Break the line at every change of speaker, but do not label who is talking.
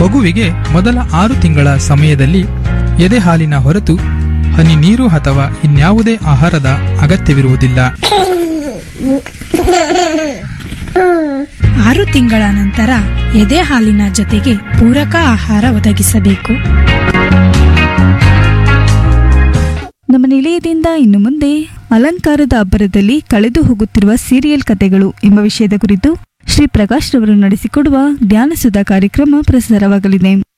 ಮಗುವಿಗೆ ಮೊದಲ ಆರು ತಿಂಗಳ ಸಮಯದಲ್ಲಿ ಎದೆ ಹಾಲಿನ ಹೊರತು ಹನಿ ನೀರು ಅಥವಾ ಇನ್ಯಾವುದೇ ಆಹಾರದ ಅಗತ್ಯವಿರುವುದಿಲ್ಲ
ಆರು ತಿಂಗಳ ನಂತರ ಎದೆ ಹಾಲಿನ ಜೊತೆಗೆ ಪೂರಕ ಆಹಾರ ಒದಗಿಸಬೇಕು
ನಮ್ಮ ನಿಲಯದಿಂದ ಇನ್ನು ಮುಂದೆ ಅಲಂಕಾರದ ಅಬ್ಬರದಲ್ಲಿ ಕಳೆದು ಹೋಗುತ್ತಿರುವ ಸೀರಿಯಲ್ ಕಥೆಗಳು ಎಂಬ ವಿಷಯದ ಕುರಿತು ಶ್ರೀ ಪ್ರಕಾಶ್ ರವರು ನಡೆಸಿಕೊಡುವ ಜ್ಞಾನಸುಧಾ ಕಾರ್ಯಕ್ರಮ ಪ್ರಸಾರವಾಗಲಿದೆ